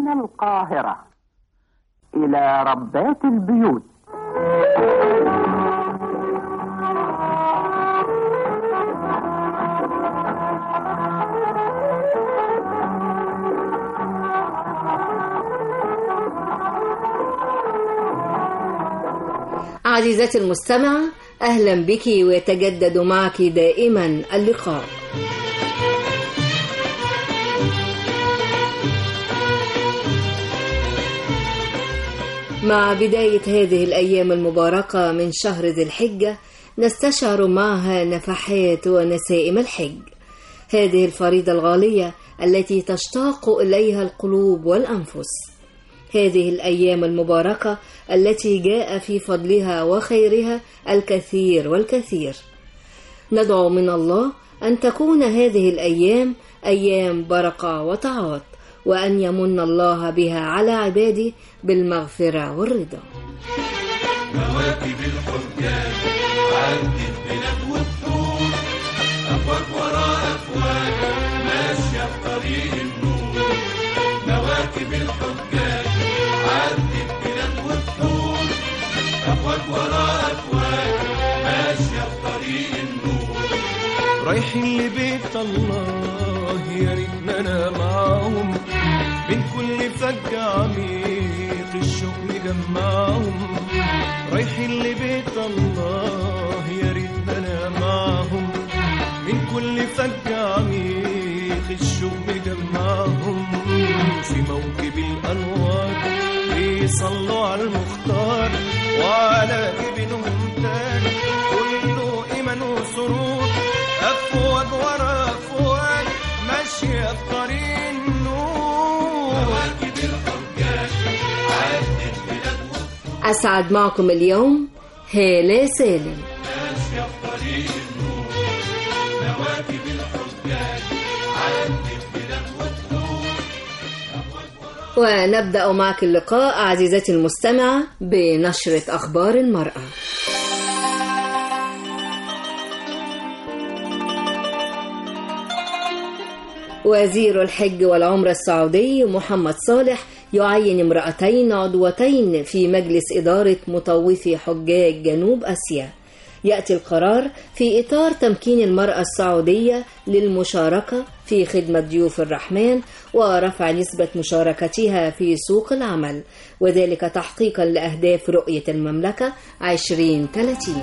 من القاهرة إلى ربات البيوت عزيزتي المستمعة أهلا بك ويتجدد معك دائما اللقاء مع بداية هذه الأيام المباركة من شهر ذي الحجة نستشعر معها نفحات ونسائم الحج هذه الفريضة الغالية التي تشتاق إليها القلوب والأنفس هذه الأيام المباركة التي جاء في فضلها وخيرها الكثير والكثير ندعو من الله أن تكون هذه الأيام أيام بركة وطاعات وأن يمن الله بها على عباده بالمغفرة والرضا مواكب الحجاج عدت بلاد والطول أفواج وراء أفواج ماشية في طريق النور مواكب الحجاج عدت بلاد والطول أفواج وراء أفواج ماشية في طريق النور رايحين لبيت الله يا ريتنا انا معاهم من كل فج عميق الشوق مجمعهم رايحين لبيت الله يا ريتنا انا معاهم من كل فج عميق الشوق مجمعهم في موكب الانوار بيصلوا على المختار وعلى جبينهم تاج كله ايمان وسرور افواج ورا افواج ماشيه في طريق النور مواكب الحجاج عدت بلاد والطول أسعد معكم اليوم هالة سالم ماشية في طريق النور مواكب الحجاج عدت بلاد والطول ونبدأ معك اللقاء عزيزتي المستمعة بنشرة أخبار المرأة وزير الحج والعمرة السعودي محمد صالح يعين امرأتين عضوتين في مجلس إدارة مطوفي حجاج جنوب آسيا يأتي القرار في إطار تمكين المرأة السعودية للمشاركة في خدمة ضيوف الرحمن ورفع نسبة مشاركتها في سوق العمل وذلك تحقيقا لأهداف رؤية المملكة 2030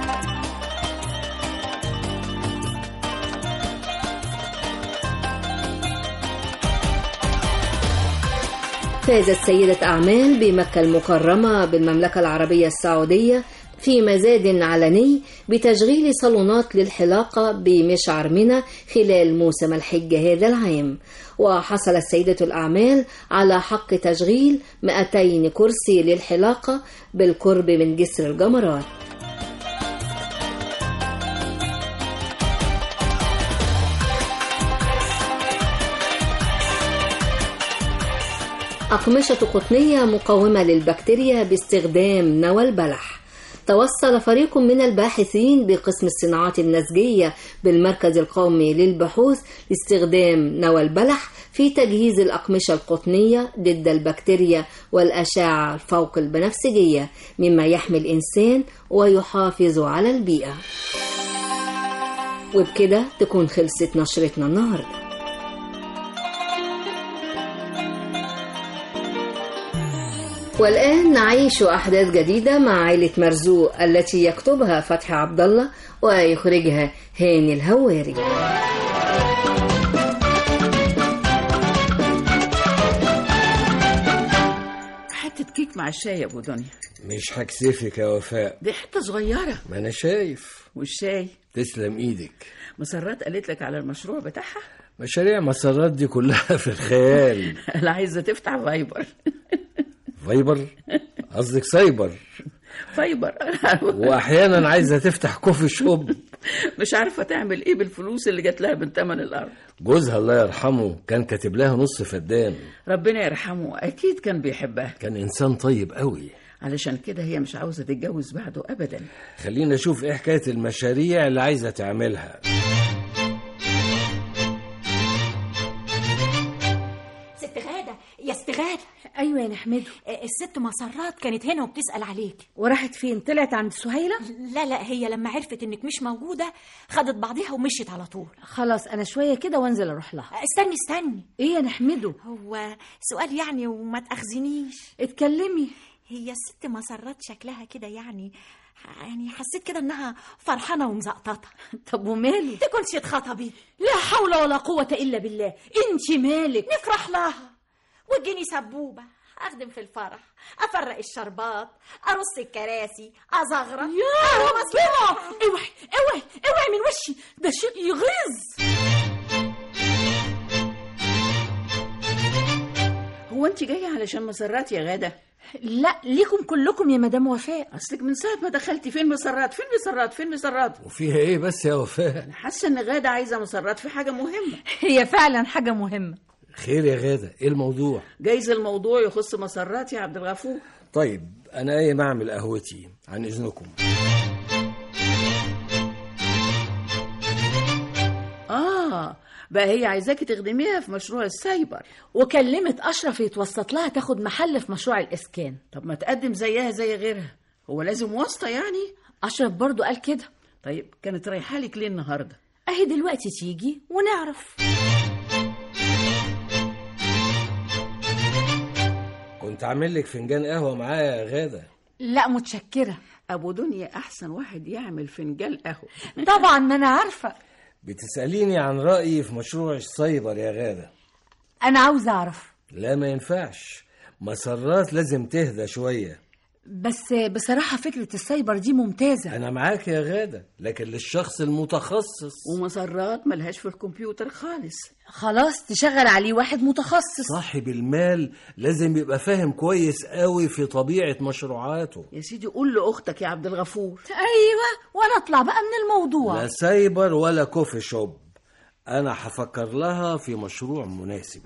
فازت سيدة أعمال بمكة المكرمة بالمملكة العربية السعودية في مزاد علني بتشغيل صالونات للحلاقة بمشعر منى خلال موسم الحج هذا العام وحصلت سيدة الأعمال على حق تشغيل 200 كرسي للحلاقة بالقرب من جسر الجمرات أقمشة قطنية مقاومة للبكتيريا باستخدام نوى البلح توصل فريق من الباحثين بقسم الصناعات النسجية بالمركز القومي للبحوث لاستخدام نوى البلح في تجهيز الأقمشة القطنية ضد البكتيريا والأشعة الفوق البنفسجية مما يحمي الإنسان ويحافظ على البيئة وبكده تكون خلصت نشرتنا النهارده والآن نعيش أحداث جديدة مع عائلة مرزوق التي يكتبها فتحي عبد الله ويخرجها هاني الهواري حتة كيك مع الشاي يا ابو دنيا مش هكسفك يا وفاء دي حتة صغيرة ما انا شايف والشاي تسلم ايدك مسرات قالت لك على المشروع بتاعها مشاريع مسارات دي كلها في الخيال انا عايزة تفتح فايبر فايبر قصدك سايبر فايبر واحيانا عايزه تفتح كوفي شوب مش عارفة تعمل ايه بالفلوس اللي جات لها من تمن الارض جوزها الله يرحمه كان كاتب لها نص فدان ربنا يرحمه اكيد كان بيحبها كان انسان طيب قوي علشان كده هي مش عاوزة تتجوز بعده ابدا خلينا نشوف ايه حكايه المشاريع اللي عايزه تعملها ست غادة يا ست غادة ايوه يا نحمده آه، الست مسرات كانت هنا وبتسأل عليك وراحت فين طلعت عند سهيله لا لا هي لما عرفت انك مش موجودة خدت بعضيها ومشيت على طول خلاص انا شويه كده وانزل اروح لها آه، استني استني ايه يا نحمده هو سؤال يعني وما تأخذنيش اتكلمي هي الست مسرات شكلها كده يعني يعني حسيت كده انها فرحانة ومزقططة طب ومالي تكونش اتخطبي لا حول ولا قوه الا بالله انت مالك نفرح لها واديني سبوبة أخدم في الفرح أفرق الشربات أرص الكراسي أزغرط يا ربنا اوعي اوعي اوعي من وشي ده شيء يغيظ هو انت جايه علشان مسرات يا غاده لا ليكم كلكم يا مدام وفاء اصلك من ساعه ما دخلتي فين مسرات فين مسرات فين مسرات وفيها ايه بس يا وفاء انا حاسه ان غاده عايزه مسرات في حاجه مهمه هي فعلا حاجه مهمه خير يا غادة ايه الموضوع جايز الموضوع يخص مسرات يا عبد الغفور طيب انا قايم اعمل قهوتي عن اذنكم اه بقى هي عايزاكي تخدميها في مشروع السايبر وكلمت اشرف يتوسط لها تاخد محل في مشروع الاسكان طب ما تقدم زيها زي غيرها هو لازم واسطه يعني اشرف برضو قال كده طيب كانت رايحه لك ليه النهارده اهي دلوقتي تيجي ونعرف كنت عامل لك فنجان قهوه معايا يا غاده لا متشكره ابو دنيا احسن واحد يعمل فنجان قهوه طبعا ما انا عارفه بتساليني عن رايي في مشروع السايبر يا غاده انا عاوزه اعرف لا ما ينفعش مسرات لازم تهدى شويه بس بصراحه فكره السايبر دي ممتازه انا معاك يا غاده لكن للشخص المتخصص ومسرات ملهاش في الكمبيوتر خالص خلاص تشغل عليه واحد متخصص صاحب المال لازم يبقى فاهم كويس قوي في طبيعه مشروعاته يا سيدي قول لاختك يا عبد الغفور ايوه وانا اطلع بقى من الموضوع لا سايبر ولا كوفي شوب انا هفكر لها في مشروع مناسب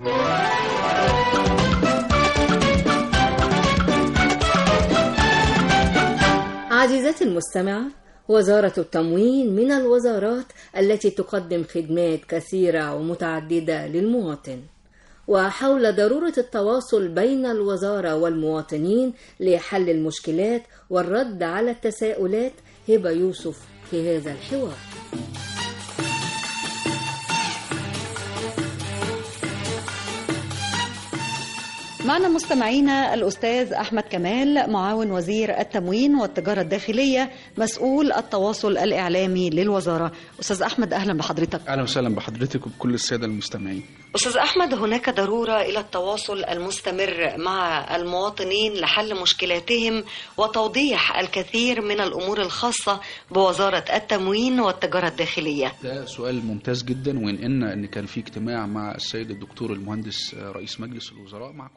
عزيزتي المستمعة وزارة التموين من الوزارات التي تقدم خدمات كثيرة ومتعددة للمواطن وحول ضرورة التواصل بين الوزارة والمواطنين لحل المشكلات والرد على التساؤلات هبة يوسف في هذا الحوار معنا مستمعينا الأستاذ أحمد كمال معاون وزير التموين والتجارة الداخلية مسؤول التواصل الإعلامي للوزارة أستاذ أحمد أهلا بحضرتك اهلا وسهلا بحضرتك وبكل الساده المستمعين أستاذ أحمد هناك ضرورة إلى التواصل المستمر مع المواطنين لحل مشكلاتهم وتوضيح الكثير من الأمور الخاصة بوزارة التموين والتجارة الداخلية ده سؤال ممتاز جدا وان ان ان كان في اجتماع مع السيد الدكتور المهندس آه، رئيس مجلس الوزراء مع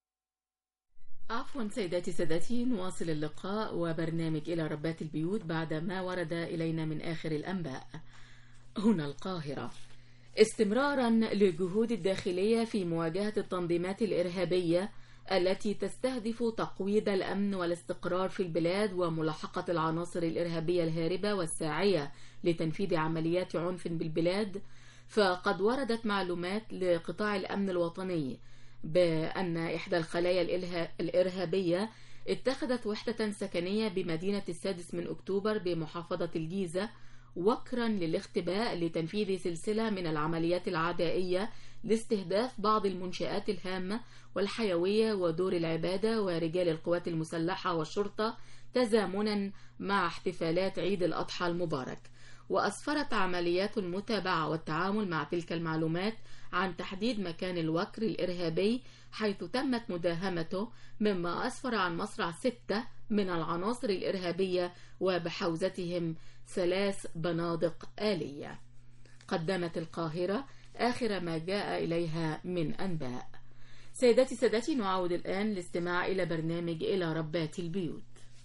عفوا سيداتي سادتي نواصل اللقاء وبرنامج إلى ربات البيوت بعد ما ورد إلينا من آخر الأنباء هنا القاهرة استمرارا للجهود الداخلية في مواجهة التنظيمات الإرهابية التي تستهدف تقويض الأمن والاستقرار في البلاد وملاحقة العناصر الإرهابية الهاربة والساعية لتنفيذ عمليات عنف بالبلاد فقد وردت معلومات لقطاع الأمن الوطني بأن إحدى الخلايا الإلها- الإرهابية اتخذت وحدة سكنية بمدينة السادس من أكتوبر بمحافظة الجيزة وكرا للاختباء لتنفيذ سلسلة من العمليات العدائية لاستهداف بعض المنشآت الهامة والحيوية ودور العبادة ورجال القوات المسلحة والشرطة تزامنا مع احتفالات عيد الأضحى المبارك وأسفرت عمليات المتابعة والتعامل مع تلك المعلومات عن تحديد مكان الوكر الإرهابي حيث تمت مداهمته مما أسفر عن مصرع ستة من العناصر الإرهابية وبحوزتهم ثلاث بنادق آلية قدمت القاهرة آخر ما جاء إليها من أنباء سيداتي سادتي نعود الآن الاستماع إلى برنامج إلى ربات البيوت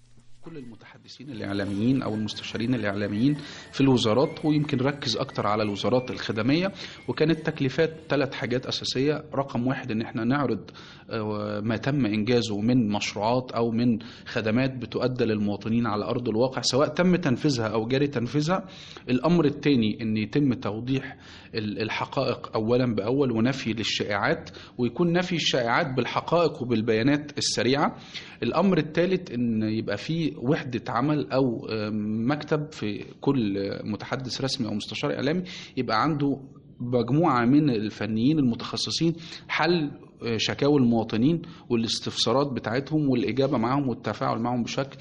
كل المتحدثين الاعلاميين او المستشارين الاعلاميين في الوزارات ويمكن ركز اكتر على الوزارات الخدميه وكانت تكليفات ثلاث حاجات اساسيه رقم واحد ان احنا نعرض آه، ما تم انجازه من مشروعات او من خدمات بتؤدى للمواطنين على ارض الواقع سواء تم تنفيذها او جاري تنفيذها الامر الثاني ان يتم توضيح ال- الحقائق اولا باول ونفي للشائعات ويكون نفي الشائعات بالحقائق وبالبيانات السريعه الامر الثالث ان يبقى في وحده عمل او آم، مكتب في كل متحدث رسمي او مستشار اعلامي يبقى عنده مجموعه من الفنيين المتخصصين حل آه، شكاوى المواطنين والاستفسارات بتاعتهم والاجابه معهم والتفاعل معهم بشكل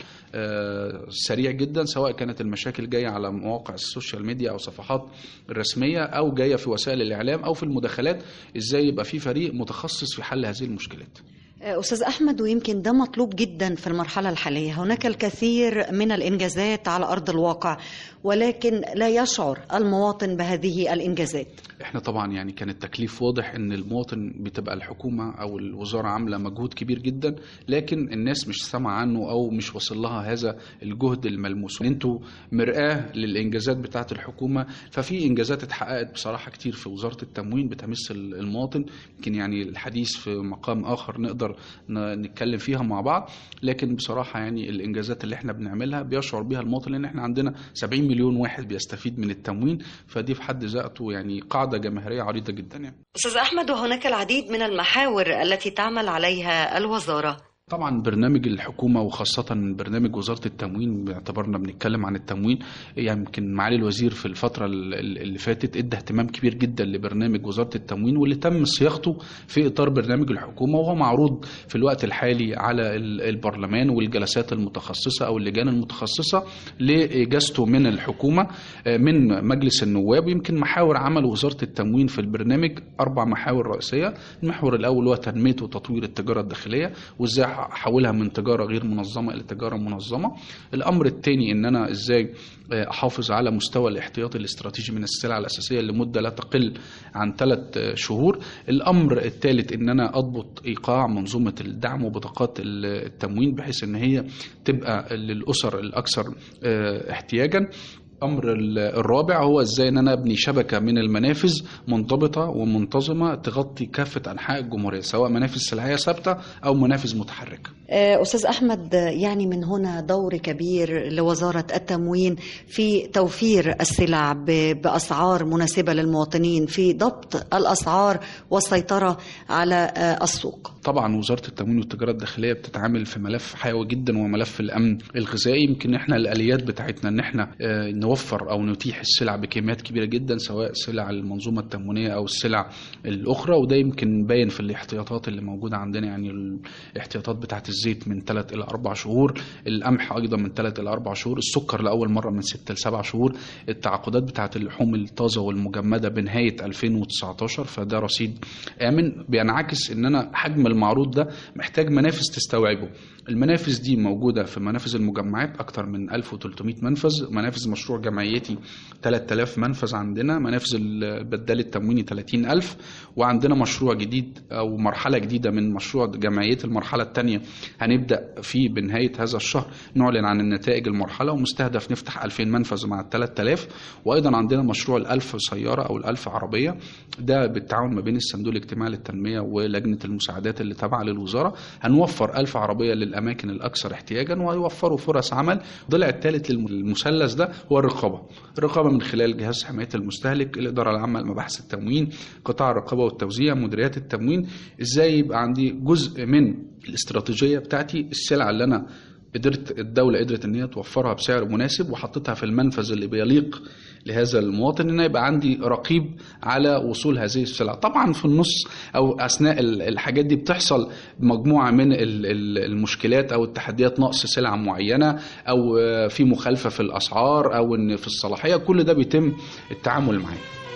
آه، سريع جدا سواء كانت المشاكل جايه على مواقع السوشيال ميديا او صفحات الرسميه او جايه في وسائل الاعلام او في المداخلات ازاي يبقى في فريق متخصص في حل هذه المشكلات أستاذ أحمد ويمكن ده مطلوب جدا في المرحلة الحالية هناك الكثير من الإنجازات على أرض الواقع ولكن لا يشعر المواطن بهذه الإنجازات احنا طبعا يعني كان التكليف واضح ان المواطن بتبقى الحكومه او الوزاره عامله مجهود كبير جدا لكن الناس مش سامعه عنه او مش واصل لها هذا الجهد الملموس انتوا مرآه للانجازات بتاعه الحكومه ففي انجازات اتحققت بصراحه كتير في وزاره التموين بتمس المواطن يمكن يعني الحديث في مقام اخر نقدر ن- نتكلم فيها مع بعض لكن بصراحه يعني الانجازات اللي احنا بنعملها بيشعر بيها المواطن لان احنا عندنا 70 مليون واحد بيستفيد من التموين فدي في حد ذاته يعني قاعده جماهيريه عريضه جدا يعني أستاذ أحمد وهناك العديد من المحاور التي تعمل عليها الوزارة طبعا برنامج الحكومة وخاصة برنامج وزارة التموين باعتبارنا بنتكلم عن التموين يعني يمكن معالي الوزير في الفترة ال- ال- اللي فاتت ادى اهتمام كبير جدا لبرنامج وزارة التموين واللي تم صياغته في إطار برنامج الحكومة وهو معروض في الوقت الحالي على ال- البرلمان والجلسات المتخصصة أو اللجان المتخصصة لإجازته من الحكومة آه، من مجلس النواب ويمكن محاور عمل وزارة التموين في البرنامج أربع محاور رئيسية المحور الأول هو تنمية وتطوير التجارة الداخلية وإزاي احولها من تجاره غير منظمه الى تجاره منظمه الامر الثاني ان انا ازاي آه، احافظ على مستوى الاحتياطي الاستراتيجي من السلع الاساسيه لمده لا تقل عن ثلاث شهور الامر الثالث ان انا اضبط ايقاع منظومه الدعم وبطاقات ال- التموين بحيث ان هي تبقى للاسر الاكثر آه، احتياجا الامر ال- الرابع هو ازاي ان انا ابني شبكه من المنافذ منضبطه ومنتظمه تغطي كافه انحاء الجمهوريه سواء منافذ سلعيه ثابته او منافذ متحركه آه، أستاذ أحمد آه، يعني من هنا دور كبير لوزارة التموين في توفير السلع ب- بأسعار مناسبة للمواطنين في ضبط الأسعار والسيطرة على آه، السوق طبعا وزاره التموين والتجاره الداخليه بتتعامل في ملف حيوي جدا وملف الامن الغذائي يمكن احنا الاليات بتاعتنا ان احنا آه، نوفر او نتيح السلع بكميات كبيره جدا سواء سلع المنظومه التموينيه او السلع الاخرى وده يمكن باين في الاحتياطات اللي موجوده عندنا يعني الاحتياطات بتاعت الزيت من 3 الى 4 شهور القمح ايضا من 3 الى 4 شهور السكر لاول مره من 6 ل 7 شهور التعاقدات بتاعت اللحوم الطازه والمجمده بنهايه 2019 فده رصيد امن بينعكس ان انا حجم المعروض ده محتاج منافذ تستوعبه المنافذ دي موجوده في منافذ المجمعات اكتر من 1300 منفذ منافذ مشروع جمعيتي 3000 منفذ عندنا منافذ البدال التمويني 30000 وعندنا مشروع جديد او مرحله جديده من مشروع جمعيه المرحله الثانيه هنبدا فيه بنهايه هذا الشهر نعلن عن النتائج المرحله ومستهدف نفتح 2000 منفذ مع ال 3000 وايضا عندنا مشروع ال 1000 سياره او ال 1000 عربيه ده بالتعاون ما بين الصندوق الاجتماعي للتنميه ولجنه المساعدات اللي تابعه للوزاره هنوفر 1000 عربيه للاماكن الاكثر احتياجا وهيوفروا فرص عمل الضلع الثالث للمثلث ده هو الرقابه الرقابه من خلال جهاز حمايه المستهلك الاداره العامه لمباحث التموين قطاع الرقابه والتوزيع مديريات التموين ازاي يبقى عندي جزء من الاستراتيجيه بتاعتي السلعه اللي انا قدرت الدولة قدرت ان هي توفرها بسعر مناسب وحطيتها في المنفذ اللي بيليق لهذا المواطن ان يبقى عندي رقيب على وصول هذه السلع طبعا في النص او اثناء ال- الحاجات دي بتحصل مجموعة من ال- ال- المشكلات او التحديات نقص سلعة معينة او آه، في مخالفة في الاسعار او ان في الصلاحية كل ده بيتم التعامل معاه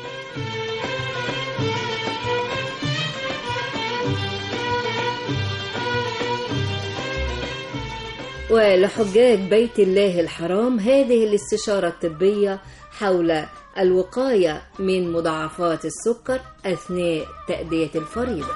ولحجاج بيت الله الحرام هذه الاستشارة الطبية حول الوقاية من مضاعفات السكر أثناء تأدية الفريضة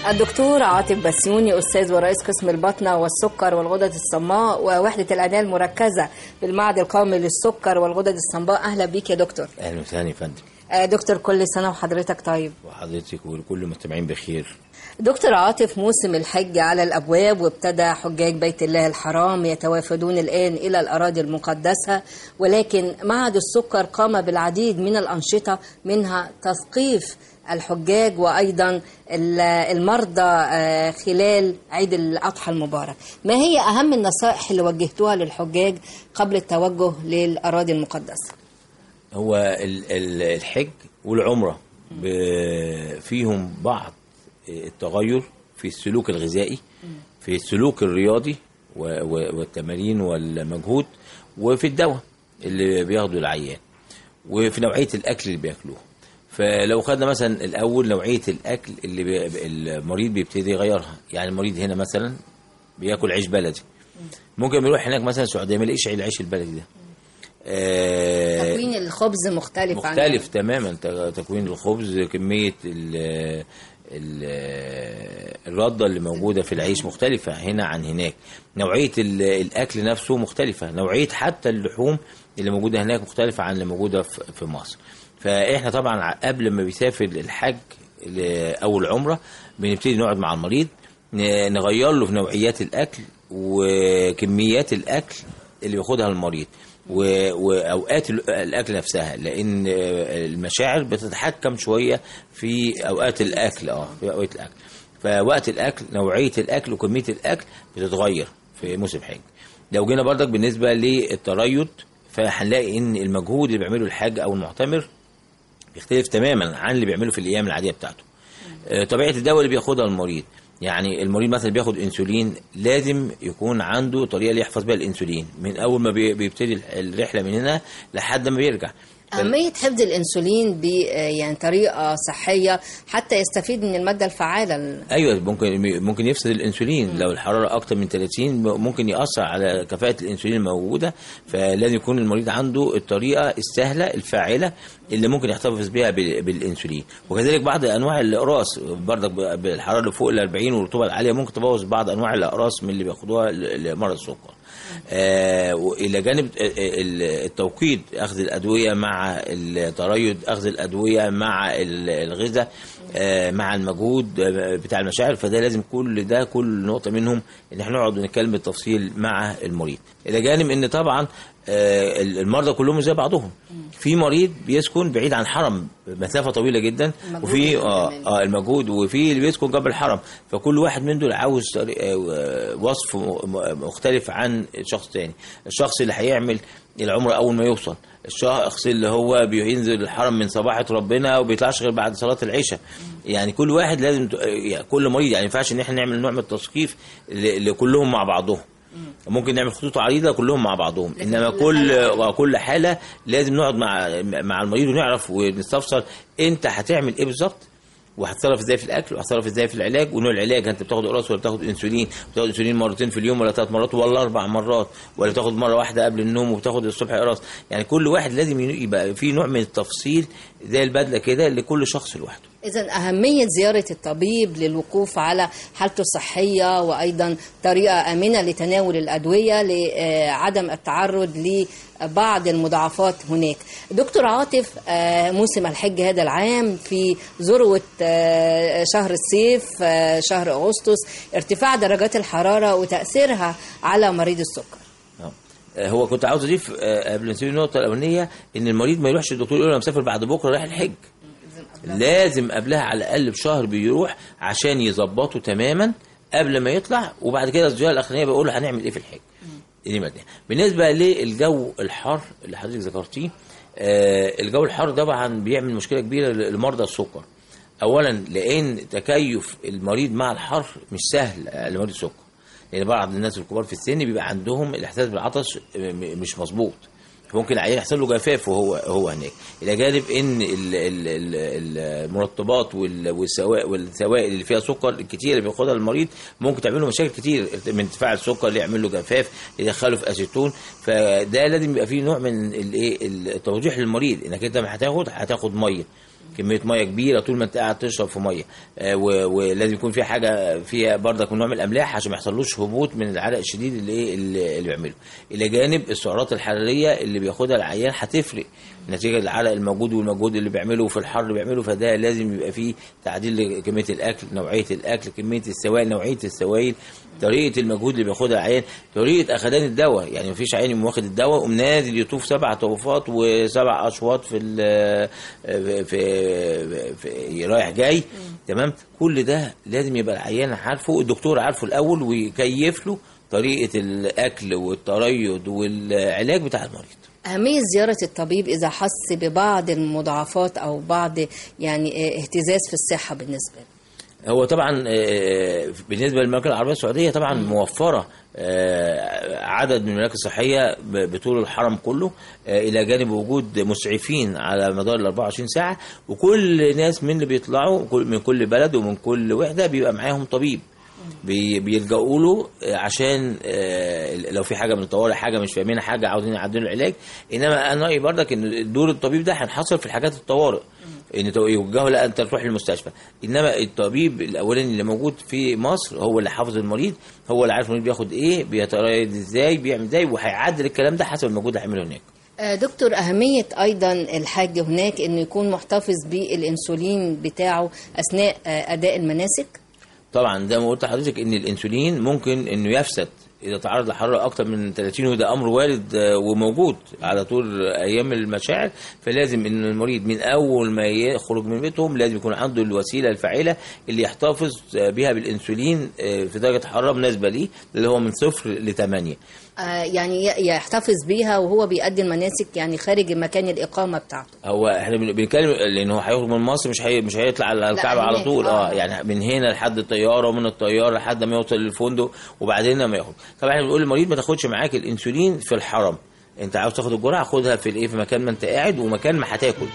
الدكتور عاطف بسيوني أستاذ ورئيس قسم البطنة والسكر والغدد الصماء ووحدة العناية المركزة بالمعهد القومي للسكر والغدد الصماء أهلا بيك يا دكتور اهلا وسهلا يا فندم آه، دكتور كل سنة وحضرتك طيب وحضرتك وكل المستمعين بخير دكتور عاطف موسم الحج على الأبواب وابتدى حجاج بيت الله الحرام يتوافدون الآن إلى الأراضي المقدسة ولكن معهد السكر قام بالعديد من الأنشطة منها تثقيف الحجاج وأيضا ال- المرضى آه، خلال عيد الأضحى المبارك ما هي أهم النصائح اللي وجهتوها للحجاج قبل التوجه للأراضي المقدسة هو ال- ال- الحج والعمرة ب- فيهم بعض التغير في السلوك الغذائي في السلوك الرياضي و- و- والتمارين والمجهود وفي الدواء اللي بياخده العيان وفي نوعية الأكل اللي بياكلوه فلو خدنا مثلا الأول نوعية الأكل اللي بي المريض بيبتدي يغيرها يعني المريض هنا مثلا بياكل عيش بلدي ممكن يروح هناك مثلا السعودية ما يلاقيش العيش البلدي ده آه، تكوين الخبز مختلف عن مختلف تماما ت- تكوين الخبز كمية ال ال الردة اللي موجودة في العيش مختلفة هنا عن هناك نوعية ال- الأكل نفسه مختلفة نوعية حتى اللحوم اللي موجودة هناك مختلفة عن اللي موجودة في في مصر فإحنا طبعا ع- قبل ما بيسافر الحج ل- أو العمرة بنبتدي نقعد مع المريض ن- نغير له في نوعيات الأكل وكميات الأكل اللي بياخدها المريض و- واوقات ال- الاكل نفسها لان المشاعر بتتحكم شويه في اوقات الاكل اه في اوقات الاكل فوقت الاكل نوعيه الاكل وكميه الاكل بتتغير في موسم حج لو جينا برضك بالنسبه للتريض فهنلاقي ان المجهود اللي بيعمله الحاج او المعتمر بيختلف تماما عن اللي بيعمله في الايام العاديه بتاعته آه، طبيعه الدواء اللي بياخدها المريض يعني المريض مثلا بياخد انسولين لازم يكون عنده طريقه اللي يحفظ بيها الانسولين من اول ما بي- بيبتدي الرحله من هنا لحد ما بيرجع أهمية حفظ الأنسولين ب يعني طريقة صحية حتى يستفيد من المادة الفعالة ايوه ممكن ممكن يفسد الانسولين لو الحراره اكتر من 30 ممكن ياثر على كفاءه الانسولين الموجوده فلازم يكون المريض عنده الطريقه السهله الفاعله اللي ممكن يحتفظ بيها بال- بالانسولين وكذلك بعض انواع الاقراص برضك ب- بالحراره اللي فوق ال 40 والرطوبه العاليه ممكن تبوظ بعض انواع الاقراص من اللي بياخدوها ل- لمرض السكر آه والى جانب آه، ال- التوقيت اخذ الادويه مع التريض اخذ الادويه مع ال- الغذاء آه، مع المجهود آه، بتاع المشاعر فده لازم كل ده كل نقطه منهم ان احنا نقعد ونتكلم بالتفصيل مع المريض الى جانب ان طبعا آه، المرضى كلهم زي بعضهم في مريض بيسكن بعيد عن حرم مسافه طويله جدا المجهود وفي اللي اه كمان. اه المجهود وفي اللي بيسكن جنب الحرم فكل واحد من دول عاوز طريق- آه، وصف م- م- مختلف عن شخص تاني الشخص اللي هيعمل العمره اول ما يوصل الشخص اللي هو بينزل الحرم من صباحة ربنا وبيطلعش غير بعد صلاة العشاء يعني كل واحد لازم ت- يعني كل مريض يعني ما ينفعش ان احنا نعمل نوع من التثقيف ل- لكلهم مع بعضهم ممكن نعمل خطوط عريضه كلهم مع بعضهم انما كل كل حاله لازم نقعد مع مع المريض ونعرف ونستفسر انت هتعمل ايه بالظبط وهتصرف ازاي في الاكل وهتصرف ازاي في العلاج ونوع العلاج انت بتاخد قراص ولا بتاخد انسولين بتاخد انسولين مرتين في اليوم ولا ثلاث مرات ولا اربع مرات ولا بتاخد مره واحده قبل النوم وبتاخد الصبح قراص يعني كل واحد لازم يبقى في نوع من التفصيل زي البدله كده لكل شخص لوحده إذا أهمية زيارة الطبيب للوقوف على حالته الصحية وأيضا طريقة آمنة لتناول الأدوية لعدم التعرض لبعض المضاعفات هناك دكتور عاطف آه، موسم الحج هذا العام في ذروة آه، شهر الصيف آه، شهر أغسطس ارتفاع درجات الحرارة وتأثيرها على مريض السكر آه، هو كنت عاوز اضيف آه، قبل ما نسيب النقطه الاولانيه ان المريض ما يروحش الدكتور يقول له انا مسافر بعد بكره رايح الحج لازم قبلها على الاقل بشهر بيروح عشان يظبطه تماما قبل ما يطلع وبعد كده الزياره الاخرانيه بيقول له هنعمل ايه في الحج دي مادة. بالنسبه للجو الحار اللي حضرتك ذكرتيه آه، الجو الحار طبعا بيعمل مشكله كبيره لمرضى السكر اولا لان تكيف المريض مع الحر مش سهل لمريض السكر لان بعض الناس الكبار في السن بيبقى عندهم الاحساس بالعطش م- مش مظبوط ممكن العيان يحصل له جفاف وهو هو هناك الى جانب ان ال- ال- ال- المرطبات وال- والسوائل والسوائل اللي فيها سكر الكتير اللي بياخدها المريض ممكن تعمل له مشاكل كتير من ارتفاع السكر اللي يعمل له جفاف يدخله في اسيتون فده لازم يبقى فيه نوع من الايه التوضيح للمريض انك انت ما هتاخد هتاخد ميه كميه ميه كبيره طول ما انت قاعد تشرب في ميه آه، و- ولازم يكون في حاجه فيها برضك من نوع من الاملاح عشان ما يحصلوش هبوط من العرق الشديد اللي ايه اللي اللي بيعمله الى جانب السعرات الحراريه اللي بياخدها العيان هتفرق نتيجه العرق الموجود والمجهود اللي بيعمله في الحر اللي بيعمله فده لازم يبقى فيه تعديل لكميه الاكل نوعيه الاكل كميه السوائل نوعيه السوائل طريقه المجهود اللي بياخدها العيان طريقه اخدان الدواء يعني مفيش عيان يقوم واخد الدواء وقوم نازل يطوف سبع طوفات وسبع اشواط في ال- في, في, في رايح جاي تمام كل ده لازم يبقى العيان عارفه الدكتور عارفه الاول ويكيف له طريقه الاكل والتريض والعلاج بتاع المريض أهمية زيارة الطبيب إذا حس ببعض المضاعفات أو بعض يعني آه، اهتزاز في الصحة بالنسبة له هو طبعا آه، بالنسبه للمملكه العربيه السعوديه طبعا موفره آه، عدد من المراكز الصحيه ب- بطول الحرم كله آه، الى جانب وجود مسعفين على مدار ال 24 ساعه وكل ناس من اللي بيطلعوا كل- من كل بلد ومن كل وحده بيبقى معاهم طبيب بي- بيلجأوا له آه، عشان آه، لو في حاجه من الطوارئ حاجه مش فاهمينها حاجه عاوزين يعدلوا العلاج انما انا رايي برضك ان دور الطبيب ده هينحصر في الحاجات الطوارئ ان تو- يوجهه لا انت تروح للمستشفى انما الطبيب الاولاني اللي موجود في مصر هو اللي حافظ المريض هو اللي عارف المريض بياخد ايه بيترايد ازاي بيعمل ازاي وهيعدل الكلام ده حسب المجهود اللي هيعمله هناك آه، دكتور أهمية أيضا الحاج هناك أنه يكون محتفظ بالإنسولين بتاعه أثناء آه، أداء المناسك طبعا زي ما قلت لحضرتك ان الانسولين ممكن انه يفسد اذا تعرض لحراره اكتر من 30 وده امر وارد آه، وموجود على طول ايام المشاعر فلازم ان المريض من اول ما يخرج من بيتهم لازم يكون عنده الوسيله الفاعله اللي يحتفظ آه، بها بالانسولين آه، في درجه حراره مناسبه ليه اللي هو من صفر ل 8 آه، يعني ي- يحتفظ بيها وهو بيؤدي المناسك يعني خارج مكان الإقامة بتاعته هو احنا بن- بنتكلم لان هو هيخرج من مصر مش هي مش هيطلع على الكعبه على هناك، طول آه. اه يعني من هنا لحد الطياره ومن الطياره لحد ما يوصل للفندق وبعدين لما يخرج طبعا احنا بنقول للمريض ما تاخدش معاك الانسولين في الحرم انت عاوز تاخد الجرعه خدها في الايه في مكان ما انت قاعد ومكان ما هتاكل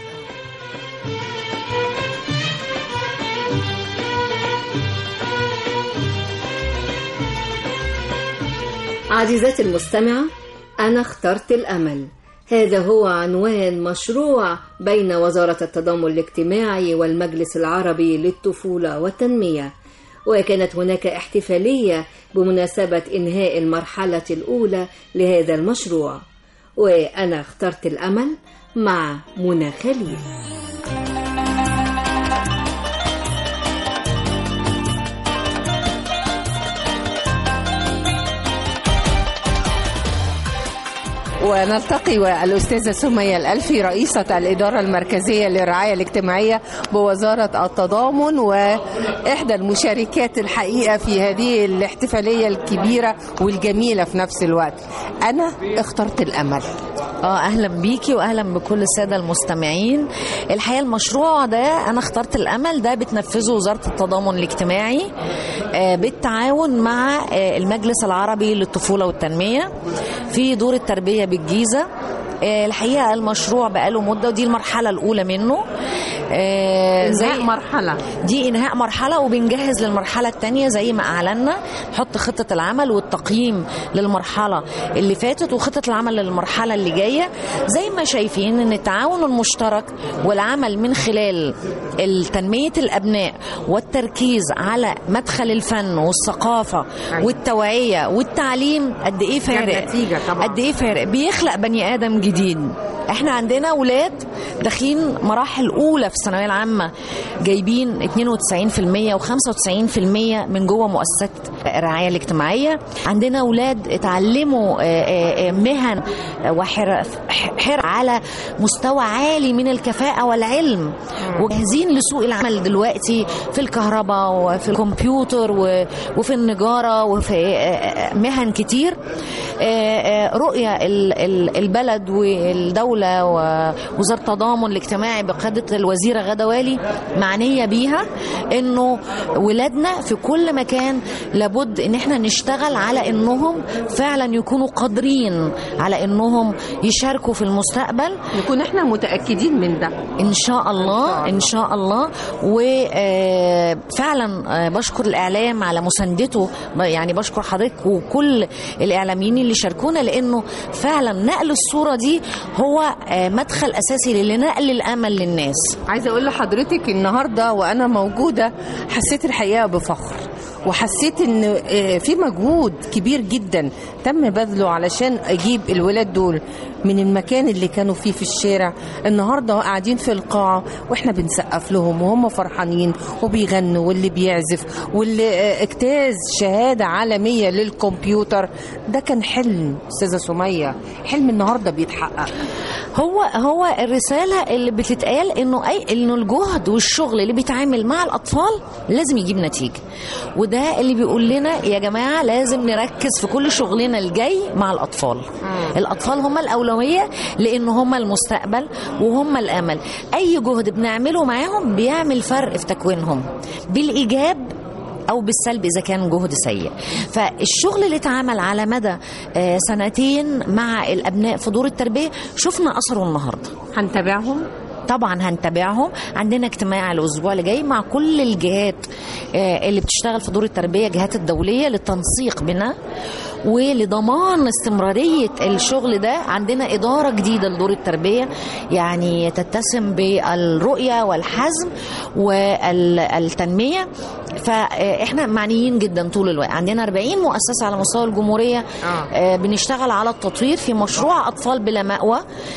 عزيزتي المستمعة أنا اخترت الأمل هذا هو عنوان مشروع بين وزارة التضامن الاجتماعي والمجلس العربي للطفولة والتنمية وكانت هناك احتفالية بمناسبة إنهاء المرحلة الأولى لهذا المشروع وأنا اخترت الأمل مع منى خليل ونلتقي والأستاذة سمية الألفي رئيسة الإدارة المركزية للرعاية الاجتماعية بوزارة التضامن وإحدى المشاركات الحقيقة في هذه الاحتفالية الكبيرة والجميلة في نفس الوقت أنا اخترت الأمل اه اهلا بيكي واهلا بكل الساده المستمعين الحقيقه المشروع ده انا اخترت الامل ده بتنفذه وزاره التضامن الاجتماعي آه، بالتعاون مع آه، المجلس العربي للطفوله والتنميه في دور التربيه بالجيزه آه، الحقيقه المشروع بقاله مده ودي المرحله الاولى منه آه، إنهاء مرحلة دي انهاء مرحله وبنجهز للمرحله الثانيه زي ما اعلنا نحط خطه العمل والتقييم للمرحله اللي فاتت وخطه العمل للمرحله اللي جايه زي ما شايفين ان التعاون المشترك والعمل من خلال تنميه الابناء والتركيز على مدخل الفن والثقافه والتوعيه والتعليم قد ايه فارق نتيجة طبعا. قد ايه فارق بيخلق بني ادم جديد احنا عندنا اولاد داخلين مراحل اولى في الثانويه العامه جايبين 92% و95% من جوه مؤسسات الرعايه الاجتماعيه عندنا اولاد اتعلموا آه، آه، آه، مهن وحرف حر على مستوى عالي من الكفاءه والعلم وجاهزين لسوق العمل دلوقتي في الكهرباء وفي الكمبيوتر و- وفي النجاره وفي آه، آه، مهن كتير آه، آه، رؤيه ال- ال- البلد والدوله ووزاره التضامن الاجتماعي بقياده الوزيره غدا والي معنيه بيها انه ولادنا في كل مكان لابد ان احنا نشتغل على انهم فعلا يكونوا قادرين على انهم يشاركوا في المستقبل نكون احنا متاكدين من ده ان شاء الله ان شاء الله وفعلا بشكر الاعلام على مساندته ب- يعني بشكر حضرتك وكل الاعلاميين اللي شاركونا لانه فعلا نقل الصوره دي هو آه، مدخل اساسي لنقل الامل للناس عايزه اقول لحضرتك النهارده وانا موجوده حسيت الحقيقه بفخر وحسيت ان آه، في مجهود كبير جدا تم بذله علشان اجيب الولاد دول من المكان اللي كانوا فيه في الشارع النهارده قاعدين في القاعه واحنا بنسقف لهم وهم فرحانين وبيغنوا واللي بيعزف واللي آه، اجتاز شهاده عالميه للكمبيوتر ده كان حلم استاذه سميه حلم النهارده بيتحقق هو هو الرساله اللي بتتقال انه اي انه الجهد والشغل اللي بيتعامل مع الاطفال لازم يجيب نتيجه وده اللي بيقول لنا يا جماعه لازم نركز في كل شغلنا الجاي مع الاطفال الاطفال هم الاولويه لان هم المستقبل وهم الامل اي جهد بنعمله معاهم بيعمل فرق في تكوينهم بالايجاب او بالسلب اذا كان جهد سيء فالشغل اللي اتعمل على مدى آه، سنتين مع الابناء في دور التربيه شفنا اثره النهارده هنتابعهم طبعا هنتابعهم عندنا اجتماع الاسبوع اللي جاي مع كل الجهات آه، اللي بتشتغل في دور التربيه الجهات الدوليه للتنسيق بنا ولضمان استمراريه الشغل ده عندنا اداره جديده لدور التربيه يعني تتسم بالرؤيه والحزم والتنميه فاحنا معنيين جدا طول الوقت عندنا 40 مؤسسه على مستوى الجمهوريه آه، بنشتغل على التطوير في مشروع اطفال بلا مأوى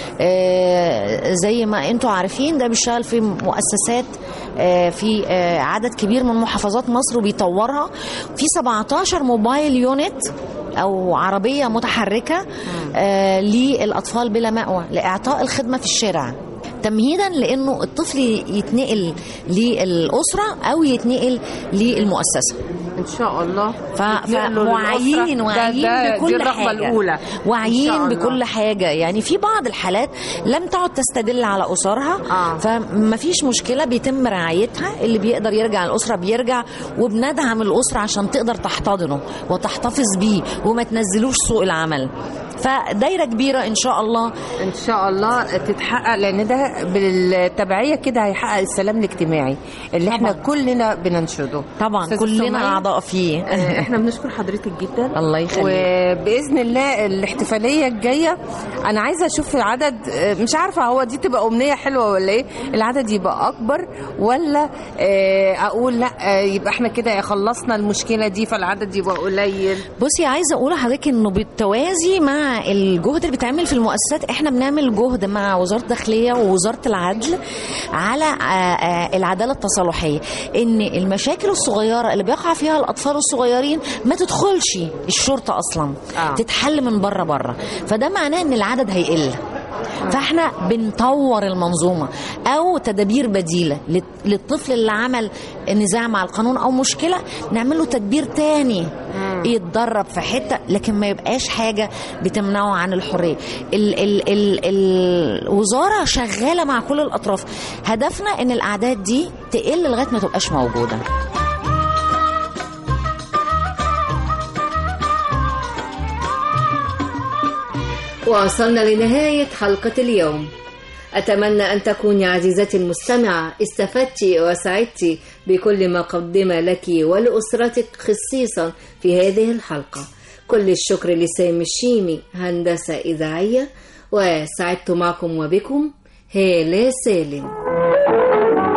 آه، زي ما انتم عارفين ده بيشتغل في مؤسسات آه، في آه، عدد كبير من محافظات مصر وبيطورها في 17 موبايل يونت او عربيه متحركه آه للاطفال بلا مأوى لاعطاء الخدمه في الشارع تمهيدا لانه الطفل يتنقل للاسره او يتنقل للمؤسسه ان شاء الله ف- يتنقلوا فواعيين للأسرة. واعيين ده- ده- بكل دي الرغبة حاجه الأولى. إن شاء واعيين الله. بكل حاجه يعني في بعض الحالات لم تعد تستدل على اسرها آه. فما فيش مشكله بيتم رعايتها اللي بيقدر يرجع الاسره بيرجع وبندعم الاسره عشان تقدر تحتضنه وتحتفظ بيه وما تنزلوش سوق العمل فدايره كبيره ان شاء الله ان شاء الله تتحقق لان ده بالتبعيه كده هيحقق السلام الاجتماعي اللي احنا كلنا بننشده طبعا أستاذة كلنا سمية، اعضاء فيه آه، احنا بنشكر حضرتك جدا الله يخليك وباذن الله الاحتفاليه الجايه انا عايزه اشوف العدد آه، مش عارفه هو دي تبقى امنيه حلوه ولا ايه العدد يبقى اكبر ولا آه، اقول لا آه، يبقى احنا كده خلصنا المشكله دي فالعدد يبقى قليل بصي عايزه اقول لحضرتك انه بالتوازي مع الجهد اللي بيتعمل في المؤسسات احنا بنعمل جهد مع وزاره الداخليه ووزاره العدل على آه، آه، العداله التصالحيه ان المشاكل الصغيره اللي بيقع فيها الاطفال الصغيرين ما تدخلش الشرطه اصلا آه. تتحل من بره بره فده معناه ان العدد هيقل فاحنا بنطور المنظومه او تدابير بديله لل- للطفل اللي عمل نزاع مع القانون او مشكله نعمل له تدبير تاني يتدرب في حته لكن ما يبقاش حاجه بتمنعه عن الحريه ال ال ال الوزاره شغاله مع كل الاطراف هدفنا ان الاعداد دي تقل لغايه ما تبقاش موجوده وصلنا لنهاية حلقة اليوم أتمنى أن تكوني عزيزتي المستمعة استفدت وسعدت بكل ما قدم لك ولأسرتك خصيصا في هذه الحلقة كل الشكر لسامي الشيمي هندسة إذاعية وسعدت معكم وبكم هالة سالم